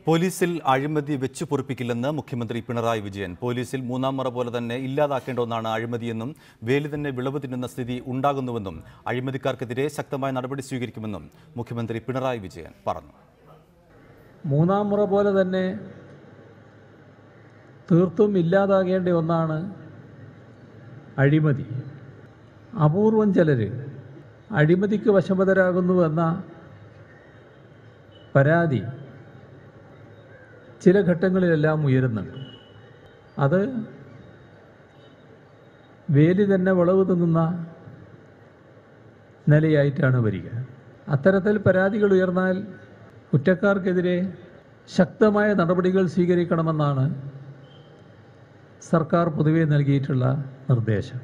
പോലീസിൽ അഴിമതി വെച്ചു പൊറിപ്പിക്കില്ലെന്ന് മുഖ്യമന്ത്രി പിണറായി വിജയൻ പോലീസിൽ മൂന്നാം മുറ പോലെ തന്നെ ഇല്ലാതാക്കേണ്ട ഒന്നാണ് അഴിമതിയെന്നും വേലി തന്നെ വിളവ് തിന്നുന്ന സ്ഥിതി ഉണ്ടാകുന്നുവെന്നും അഴിമതിക്കാർക്കെതിരെ ശക്തമായ നടപടി സ്വീകരിക്കുമെന്നും മുഖ്യമന്ത്രി പിണറായി വിജയൻ പറഞ്ഞു മൂന്നാം മുറ പോലെ തന്നെ തീർത്തും ഇല്ലാതാകേണ്ട ഒന്നാണ് അഴിമതി അപൂർവം ചിലർ അഴിമതിക്ക് വശംവദരാകുന്നുവെന്ന പരാതി ചില ഘട്ടങ്ങളിലെല്ലാം ഉയരുന്നുണ്ട് അത് വേലി തന്നെ വിളവ് തിന്നുന്ന നിലയായിട്ടാണ് വരിക അത്തരത്തിൽ പരാതികൾ ഉയർന്നാൽ കുറ്റക്കാർക്കെതിരെ ശക്തമായ നടപടികൾ സ്വീകരിക്കണമെന്നാണ് സർക്കാർ പൊതുവെ നൽകിയിട്ടുള്ള നിർദ്ദേശം